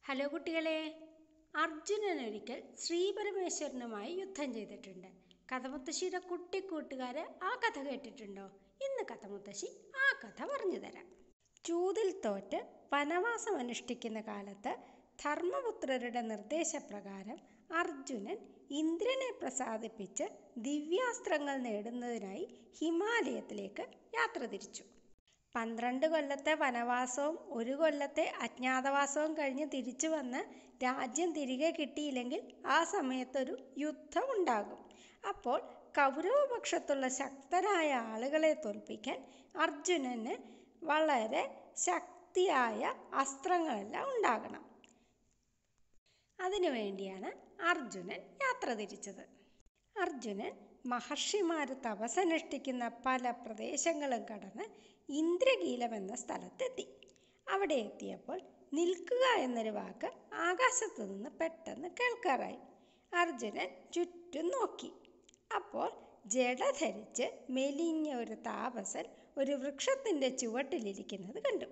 hello കുട്ടികളെ അർജുനൻ ഒരിക്കൽ ശ്രീപരമേശ്വരനുമായി യുദ്ധം ചെയ്തിട്ടുണ്ട് കഥമുത്തശ്ശിയുടെ കുട്ടിക്കൂട്ടുകാര് ആ കഥ കേട്ടിട്ടുണ്ടോ ഇന്ന് കഥമുത്തശ്ശി ആ കഥ പറഞ്ഞു തരാം ചൂതിൽ തോറ്റ് വനവാസം അനുഷ്ഠിക്കുന്ന കാലത്ത് ധർമ്മപുത്രരുടെ നിർദ്ദേശപ്രകാരം അർജുനൻ ഇന്ദ്രനെ പ്രസാദിപ്പിച്ച് ദിവ്യാസ്ത്രങ്ങൾ നേടുന്നതിനായി ഹിമാലയത്തിലേക്ക് യാത്ര തിരിച്ചു പന്ത്രണ്ട് കൊല്ലത്തെ വനവാസവും ഒരു കൊല്ലത്തെ അജ്ഞാതവാസവും കഴിഞ്ഞ് തിരിച്ചു വന്ന് രാജ്യം തിരികെ കിട്ടിയില്ലെങ്കിൽ ആ സമയത്തൊരു യുദ്ധം ഉണ്ടാകും അപ്പോൾ കൗരവപക്ഷത്തുള്ള ശക്തരായ ആളുകളെ തോൽപ്പിക്കാൻ അർജുനന് വളരെ ശക്തിയായ അസ്ത്രങ്ങളെല്ലാം ഉണ്ടാകണം അതിനുവേണ്ടിയാണ് അർജുനൻ യാത്ര തിരിച്ചത് അർജുനൻ മഹർഷിമാർ തപസനുഷ്ഠിക്കുന്ന പല പ്രദേശങ്ങളും കടന്ന് ഇന്ദ്രകീലം എന്ന സ്ഥലത്തെത്തി അവിടെ എത്തിയപ്പോൾ നിൽക്കുക എന്നൊരു വാക്ക് ആകാശത്തു നിന്ന് പെട്ടെന്ന് കേൾക്കാറായി അർജുനൻ ചുറ്റും നോക്കി അപ്പോൾ ജട ധരിച്ച് മെലിഞ്ഞ ഒരു താപസൻ ഒരു വൃക്ഷത്തിൻ്റെ ചുവട്ടിലിരിക്കുന്നത് കണ്ടു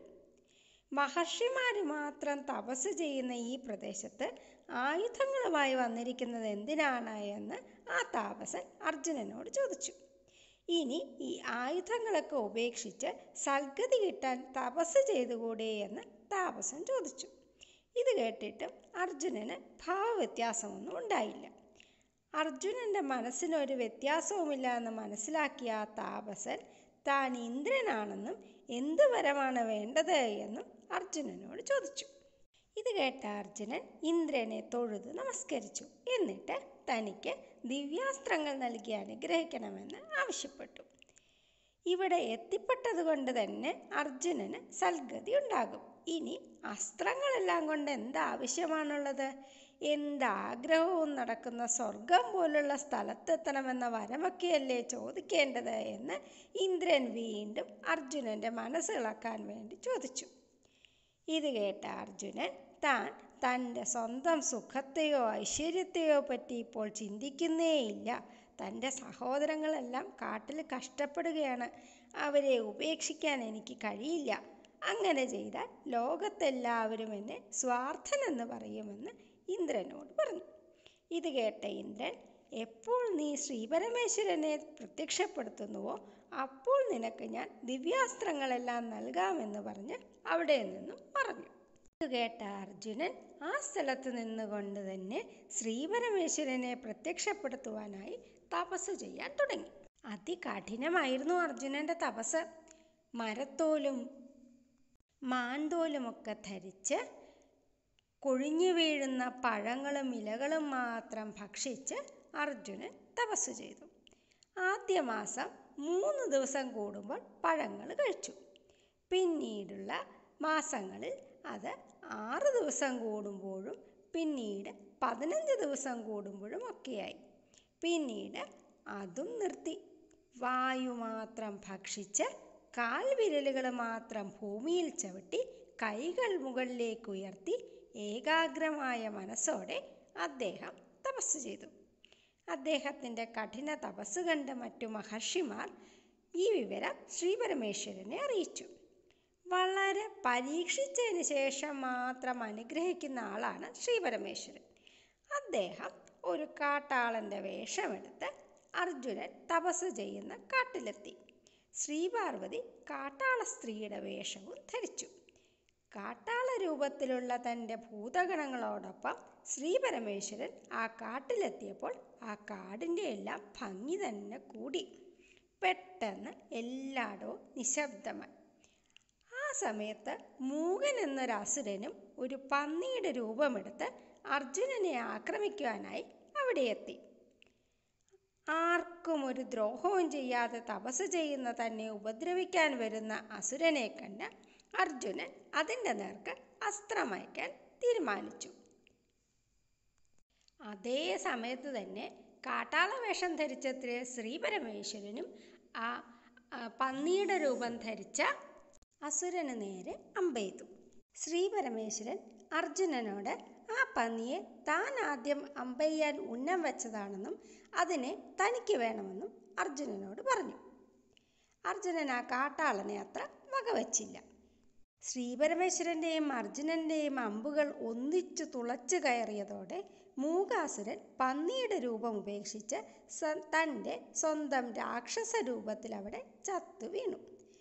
മഹർഷിമാർ മാത്രം തപസ് ചെയ്യുന്ന ഈ പ്രദേശത്ത് ആയുധങ്ങളുമായി വന്നിരിക്കുന്നത് എന്തിനാണ് എന്ന് ആ താപസൻ അർജുനനോട് ചോദിച്ചു ഇനി ഈ ആയുധങ്ങളൊക്കെ ഉപേക്ഷിച്ച് സൽഗതി കിട്ടാൻ തപസ് ചെയ്തുകൂടെ എന്ന് താപസൻ ചോദിച്ചു ഇത് കേട്ടിട്ടും അർജുനന് ഭാവവ്യത്യാസമൊന്നും ഉണ്ടായില്ല അർജുനൻ്റെ മനസ്സിനൊരു വ്യത്യാസവുമില്ല എന്ന് മനസ്സിലാക്കിയ ആ താപസൻ താൻ ഇന്ദ്രനാണെന്നും എന്ത് വരമാണ് വേണ്ടത് എന്നും അർജുനനോട് ചോദിച്ചു ഇത് കേട്ട അർജുനൻ ഇന്ദ്രനെ തൊഴുത് നമസ്കരിച്ചു എന്നിട്ട് തനിക്ക് ദിവ്യാസ്ത്രങ്ങൾ നൽകി അനുഗ്രഹിക്കണമെന്ന് ആവശ്യപ്പെട്ടു ഇവിടെ എത്തിപ്പെട്ടത് കൊണ്ട് തന്നെ അർജുനന് സൽഗതി ഉണ്ടാകും ഇനി അസ്ത്രങ്ങളെല്ലാം കൊണ്ട് എന്താവശ്യമാണുള്ളത് എന്താഗ്രഹവും നടക്കുന്ന സ്വർഗം പോലുള്ള സ്ഥലത്തെത്തണമെന്ന വരമൊക്കെയല്ലേ ചോദിക്കേണ്ടത് എന്ന് ഇന്ദ്രൻ വീണ്ടും അർജുനൻ്റെ മനസ്സിളക്കാൻ വേണ്ടി ചോദിച്ചു ഇത് കേട്ട അർജുനൻ താൻ തൻ്റെ സ്വന്തം സുഖത്തെയോ ഐശ്വര്യത്തെയോ പറ്റി ഇപ്പോൾ ചിന്തിക്കുന്നേയില്ല തൻ്റെ സഹോദരങ്ങളെല്ലാം കാട്ടിൽ കഷ്ടപ്പെടുകയാണ് അവരെ ഉപേക്ഷിക്കാൻ എനിക്ക് കഴിയില്ല അങ്ങനെ ചെയ്താൽ ലോകത്തെല്ലാവരും എന്നെ സ്വാർത്ഥനെന്ന് പറയുമെന്ന് ഇന്ദ്രനോട് പറഞ്ഞു ഇത് കേട്ട ഇന്ദ്രൻ എപ്പോൾ നീ ശ്രീപരമേശ്വരനെ പ്രത്യക്ഷപ്പെടുത്തുന്നുവോ അപ്പോൾ നിനക്ക് ഞാൻ ദിവ്യാസ്ത്രങ്ങളെല്ലാം നൽകാമെന്ന് പറഞ്ഞ് അവിടെ നിന്നും പറഞ്ഞു ഇത് കേട്ട അർജുനൻ ആ സ്ഥലത്ത് നിന്നുകൊണ്ട് തന്നെ ശ്രീപരമേശ്വരനെ പ്രത്യക്ഷപ്പെടുത്തുവാനായി തപസ് ചെയ്യാൻ തുടങ്ങി അതികഠിനമായിരുന്നു അർജുനന്റെ തപസ് മരത്തോലും മാന്തോലുമൊക്കെ ധരിച്ച് കൊഴിഞ്ഞു വീഴുന്ന പഴങ്ങളും ഇലകളും മാത്രം ഭക്ഷിച്ച് അർജുനൻ തപസ് ചെയ്തു ആദ്യ മാസം മൂന്ന് ദിവസം കൂടുമ്പോൾ പഴങ്ങൾ കഴിച്ചു പിന്നീടുള്ള മാസങ്ങളിൽ അത് ആറ് ദിവസം കൂടുമ്പോഴും പിന്നീട് പതിനഞ്ച് ദിവസം കൂടുമ്പോഴും ഒക്കെയായി പിന്നീട് അതും നിർത്തി വായു മാത്രം ഭക്ഷിച്ച് കാൽവിരലുകൾ മാത്രം ഭൂമിയിൽ ചവിട്ടി കൈകൾ മുകളിലേക്ക് ഉയർത്തി ഏകാഗ്രമായ മനസ്സോടെ അദ്ദേഹം തപസ് ചെയ്തു അദ്ദേഹത്തിൻ്റെ കഠിന തപസ് കണ്ട മറ്റു മഹർഷിമാർ ഈ വിവരം ശ്രീപരമേശ്വരനെ അറിയിച്ചു വളരെ പരീക്ഷിച്ചതിന് ശേഷം മാത്രം അനുഗ്രഹിക്കുന്ന ആളാണ് ശ്രീപരമേശ്വരൻ അദ്ദേഹം ഒരു കാട്ടാളൻ്റെ വേഷമെടുത്ത് അർജുനൻ തപസ് ചെയ്യുന്ന കാട്ടിലെത്തി ശ്രീപാർവതി കാട്ടാള സ്ത്രീയുടെ വേഷവും ധരിച്ചു കാട്ടാള രൂപത്തിലുള്ള തൻ്റെ ഭൂതഗണങ്ങളോടൊപ്പം ശ്രീപരമേശ്വരൻ ആ കാട്ടിലെത്തിയപ്പോൾ ആ കാടിൻ്റെ എല്ലാം ഭംഗി തന്നെ കൂടി പെട്ടെന്ന് എല്ലായിടവും നിശബ്ദമായി ആ സമയത്ത് മൂകൻ എന്നൊരു അസുരനും ഒരു പന്നിയുടെ രൂപമെടുത്ത് അർജുനനെ ആക്രമിക്കുവാനായി അവിടെ എത്തി ആർക്കും ഒരു ദ്രോഹവും ചെയ്യാതെ തപസ് ചെയ്യുന്ന തന്നെ ഉപദ്രവിക്കാൻ വരുന്ന അസുരനെ കണ്ട് അർജുനൻ അതിൻ്റെ നേർക്ക് അസ്ത്രമയക്കാൻ തീരുമാനിച്ചു അതേ സമയത്ത് തന്നെ കാട്ടാള വേഷം ധരിച്ച ശ്രീപരമേശ്വരനും ആ പന്നിയുടെ രൂപം ധരിച്ച അസുരന് നേരെ അമ്പെയ്തു ശ്രീപരമേശ്വരൻ അർജുനനോട് ആ പന്നിയെ താൻ ആദ്യം അമ്പെയ്യാൻ ഉന്നം വെച്ചതാണെന്നും അതിനെ തനിക്ക് വേണമെന്നും അർജുനനോട് പറഞ്ഞു അർജുനൻ ആ കാട്ടാളനെ അത്ര വകവച്ചില്ല ശ്രീപരമേശ്വരൻ്റെയും അർജുനൻ്റെയും അമ്പുകൾ ഒന്നിച്ചു തുളച്ചു കയറിയതോടെ മൂകാസുരൻ പന്നിയുടെ രൂപം ഉപേക്ഷിച്ച് സ തൻ്റെ സ്വന്തം രാക്ഷസ രൂപത്തിൽ അവിടെ ചത്തു വീണു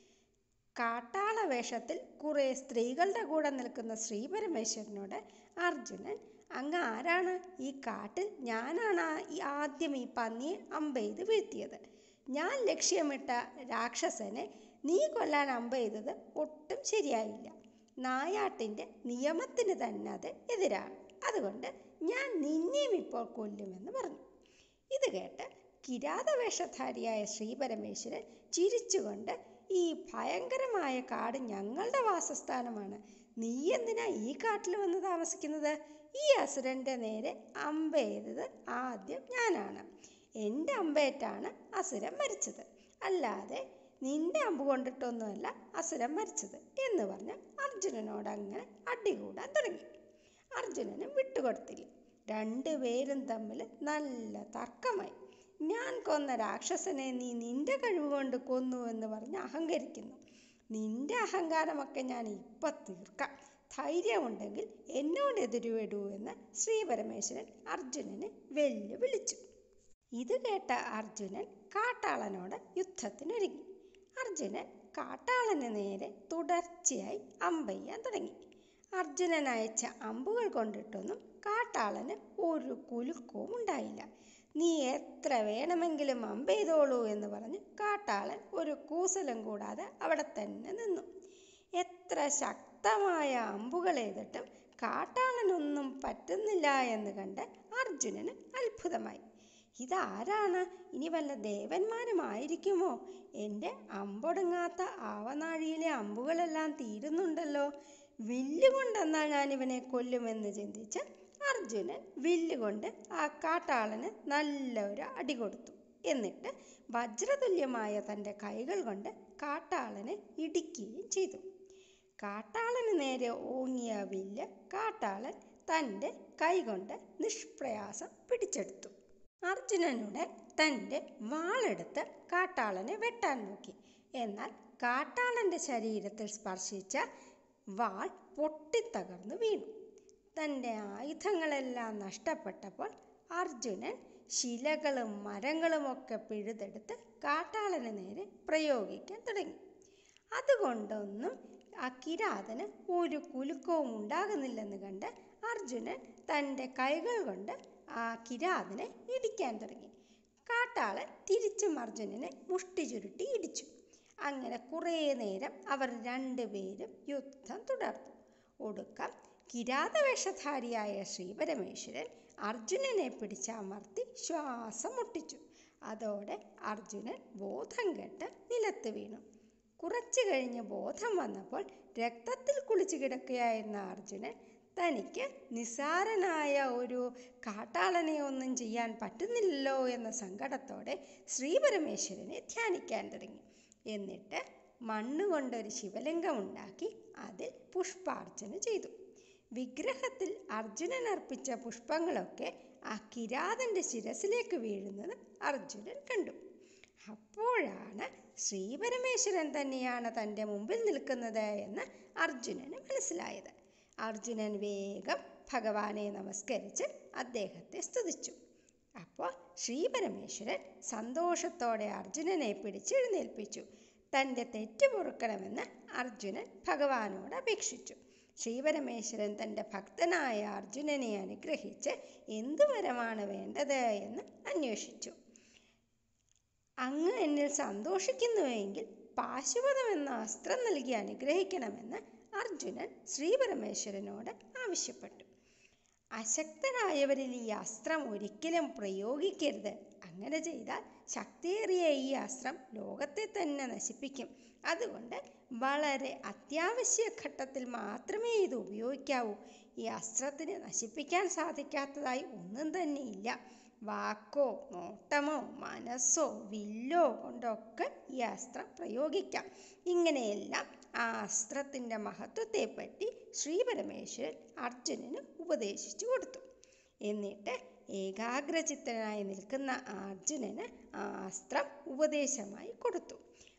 കാട്ടാള വേഷത്തിൽ കുറേ സ്ത്രീകളുടെ കൂടെ നിൽക്കുന്ന ശ്രീപരമേശ്വരനോട് അർജുനൻ അങ്ങ് ആരാണ് ഈ കാട്ടിൽ ഞാനാണ് ഈ ആദ്യം ഈ പന്നിയെ അമ്പെയ്ത് വീഴ്ത്തിയത് ഞാൻ ലക്ഷ്യമിട്ട രാക്ഷസനെ നീ കൊല്ലാൻ അമ്പെയ്തത് ഒട്ടും ശരിയായില്ല നായാട്ടിൻ്റെ നിയമത്തിന് തന്നെ അത് എതിരാണ് അതുകൊണ്ട് ഞാൻ നിന്നെയും ഇപ്പോൾ കൊല്ലുമെന്ന് പറഞ്ഞു ഇത് കേട്ട് കിരാതവേഷധാരിയായ ശ്രീപരമേശ്വരൻ ചിരിച്ചുകൊണ്ട് ഈ ഭയങ്കരമായ കാട് ഞങ്ങളുടെ വാസസ്ഥാനമാണ് നീ എന്തിനാ ഈ കാട്ടിൽ വന്ന് താമസിക്കുന്നത് ഈ അസുരൻ്റെ നേരെ അമ്പെയ്തത് ആദ്യം ഞാനാണ് എൻ്റെ അമ്പേറ്റാണ് അസുരൻ മരിച്ചത് അല്ലാതെ നിന്റെ അമ്പ് കൊണ്ടിട്ടൊന്നുമല്ല അസുരൻ മരിച്ചത് എന്ന് പറഞ്ഞ് അർജുനനോട് അങ്ങനെ അടികൂടാൻ തുടങ്ങി അർജുനനും വിട്ടുകൊടുത്തില്ല രണ്ടുപേരും തമ്മിൽ നല്ല തർക്കമായി ഞാൻ കൊന്ന രാക്ഷസനെ നീ നിന്റെ കഴിവുകൊണ്ട് കൊന്നു എന്ന് പറഞ്ഞ് അഹങ്കരിക്കുന്നു നിന്റെ അഹങ്കാരമൊക്കെ ഞാൻ ഇപ്പം തീർക്കാം ധൈര്യമുണ്ടെങ്കിൽ എന്നോട് എതിരുവിടൂ എന്ന് ശ്രീപരമേശ്വരൻ അർജുനനെ വെല്ലുവിളിച്ചു ഇത് കേട്ട അർജുനൻ കാട്ടാളനോട് യുദ്ധത്തിനൊരുങ്ങി അർജുനൻ കാട്ടാളന് നേരെ തുടർച്ചയായി അമ്പെയ്യാൻ തുടങ്ങി അർജുനൻ അയച്ച അമ്പുകൾ കൊണ്ടിട്ടൊന്നും കാട്ടാളന് ഒരു കുലുക്കവും ഉണ്ടായില്ല നീ എത്ര വേണമെങ്കിലും അമ്പെയ്തോളൂ എന്ന് പറഞ്ഞ് കാട്ടാളൻ ഒരു കൂസലും കൂടാതെ അവിടെ തന്നെ നിന്നു എത്ര ശക്തമായ അമ്പുകൾ എയ്തിട്ടും കാട്ടാളനൊന്നും പറ്റുന്നില്ല എന്ന് കണ്ട് അർജുനന് അത്ഭുതമായി ഇതാരാണ് ഇനി വല്ല ദേവന്മാരുമായിരിക്കുമോ എൻ്റെ അമ്പൊടുങ്ങാത്ത ആവനാഴിയിലെ അമ്പുകളെല്ലാം തീരുന്നുണ്ടല്ലോ വില്ലുകൊണ്ടെന്നാൽ ഞാൻ ഇവനെ കൊല്ലുമെന്ന് ചിന്തിച്ച് അർജുനൻ വില്ലുകൊണ്ട് ആ കാട്ടാളന് നല്ല ഒരു അടി കൊടുത്തു എന്നിട്ട് വജ്രതുല്യമായ തൻ്റെ കൈകൾ കൊണ്ട് കാട്ടാളനെ ഇടിക്കുകയും ചെയ്തു കാട്ടാളന് നേരെ ഓങ്ങിയ വില്ല് കാട്ടാളൻ തൻ്റെ കൈകൊണ്ട് നിഷ്പ്രയാസം പിടിച്ചെടുത്തു അർജുനനുടൻ തൻ്റെ വാളെടുത്ത് കാട്ടാളനെ വെട്ടാൻ നോക്കി എന്നാൽ കാട്ടാളൻ്റെ ശരീരത്തിൽ സ്പർശിച്ച വാൾ പൊട്ടിത്തകർന്നു വീണു തൻ്റെ ആയുധങ്ങളെല്ലാം നഷ്ടപ്പെട്ടപ്പോൾ അർജുനൻ ശിലകളും മരങ്ങളുമൊക്കെ പിഴുതെടുത്ത് കാട്ടാളന് നേരെ പ്രയോഗിക്കാൻ തുടങ്ങി അതുകൊണ്ടൊന്നും ആ കിരാതന് ഒരു കുലുക്കവും ഉണ്ടാകുന്നില്ലെന്ന് കണ്ട് അർജുനൻ തൻ്റെ കൈകൾ കൊണ്ട് ആ കിരാതനെ ഇടിക്കാൻ തുടങ്ങി കാട്ടാളൻ തിരിച്ചും അർജുനനെ മുഷ്ടി ചുരുട്ടി ഇടിച്ചു അങ്ങനെ കുറേ നേരം അവർ രണ്ടുപേരും യുദ്ധം തുടർന്നു ഒടുക്കം കിരാതവേഷധാരിയായ ശ്രീപരമേശ്വരൻ അർജുനനെ പിടിച്ചമർത്തി ശ്വാസം മുട്ടിച്ചു അതോടെ അർജുനൻ ബോധം കെട്ട് നിലത്ത് വീണു കുറച്ചു കഴിഞ്ഞ് ബോധം വന്നപ്പോൾ രക്തത്തിൽ കുളിച്ചു കിടക്കുകയായിരുന്ന അർജുനൻ തനിക്ക് നിസ്സാരനായ ഒരു കാട്ടാളനെ ഒന്നും ചെയ്യാൻ പറ്റുന്നില്ലല്ലോ എന്ന സങ്കടത്തോടെ ശ്രീപരമേശ്വരനെ ധ്യാനിക്കാൻ തുടങ്ങി എന്നിട്ട് മണ്ണുകൊണ്ടൊരു ശിവലിംഗം ഉണ്ടാക്കി അതിൽ പുഷ്പാർച്ചന ചെയ്തു വിഗ്രഹത്തിൽ അർജുനൻ അർപ്പിച്ച പുഷ്പങ്ങളൊക്കെ ആ കിരാതൻ്റെ ശിരസിലേക്ക് വീഴുന്നത് അർജുനൻ കണ്ടു അപ്പോഴാണ് ശ്രീപരമേശ്വരൻ തന്നെയാണ് തൻ്റെ മുമ്പിൽ നിൽക്കുന്നത് എന്ന് അർജുനന് മനസ്സിലായത് അർജുനൻ വേഗം ഭഗവാനെ നമസ്കരിച്ച് അദ്ദേഹത്തെ സ്തുതിച്ചു അപ്പോൾ ശ്രീപരമേശ്വരൻ സന്തോഷത്തോടെ അർജുനനെ പിടിച്ചെഴുന്നേൽപ്പിച്ചു തൻ്റെ തെറ്റ് പൊറുക്കണമെന്ന് അർജുനൻ ഭഗവാനോട് അപേക്ഷിച്ചു ശ്രീപരമേശ്വരൻ തൻ്റെ ഭക്തനായ അർജുനനെ അനുഗ്രഹിച്ച് എന്തു വരമാണ് വേണ്ടത് എന്ന് അന്വേഷിച്ചു അങ്ങ് എന്നിൽ സന്തോഷിക്കുന്നുവെങ്കിൽ പാശുപതം എന്ന അസ്ത്രം നൽകി അനുഗ്രഹിക്കണമെന്ന് അർജുനൻ ശ്രീപരമേശ്വരനോട് ആവശ്യപ്പെട്ടു അശക്തരായവരിൽ ഈ അസ്ത്രം ഒരിക്കലും പ്രയോഗിക്കരുത് അങ്ങനെ ചെയ്താൽ ശക്തിയേറിയ ഈ അസ്ത്രം ലോകത്തെ തന്നെ നശിപ്പിക്കും അതുകൊണ്ട് വളരെ അത്യാവശ്യ ഘട്ടത്തിൽ മാത്രമേ ഇത് ഉപയോഗിക്കാവൂ ഈ അസ്ത്രത്തിന് നശിപ്പിക്കാൻ സാധിക്കാത്തതായി ഒന്നും തന്നെ ഇല്ല വാക്കോ നോട്ടമോ മനസ്സോ വില്ലോ കൊണ്ടൊക്കെ ഈ അസ്ത്രം പ്രയോഗിക്കാം ഇങ്ങനെയെല്ലാം ആ അസ്ത്രത്തിൻ്റെ മഹത്വത്തെപ്പറ്റി ശ്രീപരമേശ്വരൻ അർജുനന് ഉപദേശിച്ചു കൊടുത്തു എന്നിട്ട് ഏകാഗ്രചിത്തനായി നിൽക്കുന്ന ആ അർജുനന് ആ അസ്ത്രം ഉപദേശമായി കൊടുത്തു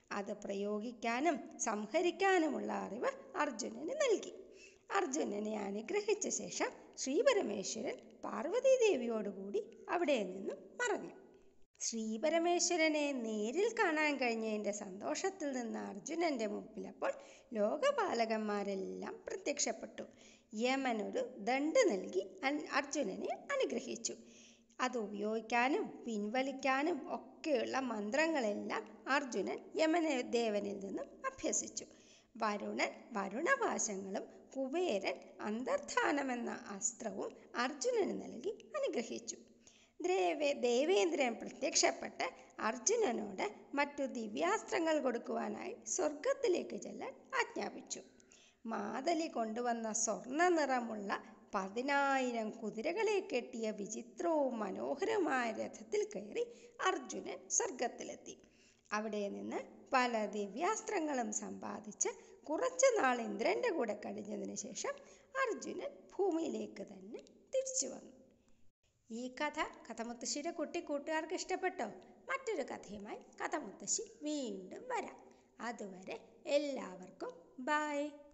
അത് പ്രയോഗിക്കാനും സംഹരിക്കാനുമുള്ള അറിവ് അർജുനന് നൽകി അർജുനനെ അനുഗ്രഹിച്ച ശേഷം ശ്രീപരമേശ്വരൻ പാർവതീദേവിയോടുകൂടി അവിടെ നിന്നും മറഞ്ഞു ശ്രീപരമേശ്വരനെ നേരിൽ കാണാൻ കഴിഞ്ഞതിൻ്റെ സന്തോഷത്തിൽ നിന്ന് അർജുനൻ്റെ മുമ്പിലപ്പോൾ ലോകപാലകന്മാരെല്ലാം പ്രത്യക്ഷപ്പെട്ടു യമൻ ഒരു ദണ്ട് നൽകി അൻ- അർജുനനെ അനുഗ്രഹിച്ചു അത് ഉപയോഗിക്കാനും പിൻവലിക്കാനും ഒക്കെയുള്ള മന്ത്രങ്ങളെല്ലാം അർജുനൻ യമന ദേവനിൽ നിന്നും അഭ്യസിച്ചു വരുണൻ വരുണപാശങ്ങളും കുബേരൻ അന്തർധാനമെന്ന അസ്ത്രവും അർജുനന് നൽകി അനുഗ്രഹിച്ചു ദേവേ ദേവേന്ദ്രൻ പ്രത്യക്ഷപ്പെട്ട് അർജുനനോട് മറ്റു ദിവ്യാസ്ത്രങ്ങൾ കൊടുക്കുവാനായി സ്വർഗത്തിലേക്ക് ചെല്ലാൻ ആജ്ഞാപിച്ചു മാതലി കൊണ്ടുവന്ന സ്വർണ്ണ നിറമുള്ള പതിനായിരം കുതിരകളെ കെട്ടിയ വിചിത്രവും മനോഹരവുമായ രഥത്തിൽ കയറി അർജുനൻ സ്വർഗത്തിലെത്തി അവിടെ നിന്ന് പല ദിവ്യാസ്ത്രങ്ങളും സമ്പാദിച്ച് കുറച്ചു നാൾ ഇന്ദ്രൻ്റെ കൂടെ കഴിഞ്ഞതിന് ശേഷം അർജുനൻ ഭൂമിയിലേക്ക് തന്നെ തിരിച്ചു വന്നു ഈ കഥ കഥമുത്തശ്ശിയുടെ കുട്ടി കൂട്ടുകാർക്ക് ഇഷ്ടപ്പെട്ടോ മറ്റൊരു കഥയുമായി കഥമുത്തശ്ശി വീണ്ടും വരാം അതുവരെ എല്ലാവർക്കും ബായ്